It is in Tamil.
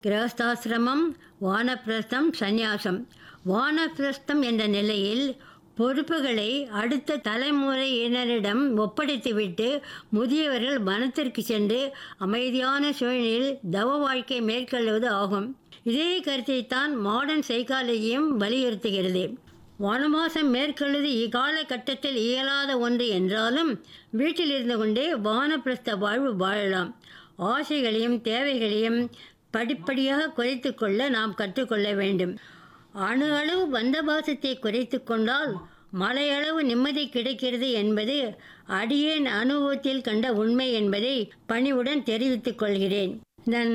கிரகஸ்தாசிரமம் வானப்பிரஸ்தம் சந்நியாசம் வானப்பிரஸ்தம் என்ற நிலையில் பொறுப்புகளை அடுத்த தலைமுறையினரிடம் ஒப்படைத்துவிட்டு முதியவர்கள் வனத்திற்கு சென்று அமைதியான சூழ்நிலையில் தவ வாழ்க்கை மேற்கொள்வது ஆகும் இதே கருத்தைத்தான் மாடர்ன் சைக்காலஜியும் வலியுறுத்துகிறது வனவாசம் மேற்கொள்வது இக்காலகட்டத்தில் இயலாத ஒன்று என்றாலும் வீட்டில் இருந்து கொண்டே வானப்பிரஸ்த வாழ்வு வாழலாம் ஆசைகளையும் தேவைகளையும் படிப்படியாக குறைத்து கொள்ள நாம் கற்றுக்கொள்ள வேண்டும் அணு அளவு பந்தபாசத்தை குறைத்து கொண்டால் மலையளவு நிம்மதி கிடைக்கிறது என்பது அடியேன் அனுபவத்தில் கண்ட உண்மை என்பதை பணிவுடன் தெரிவித்துக் கொள்கிறேன் இதன்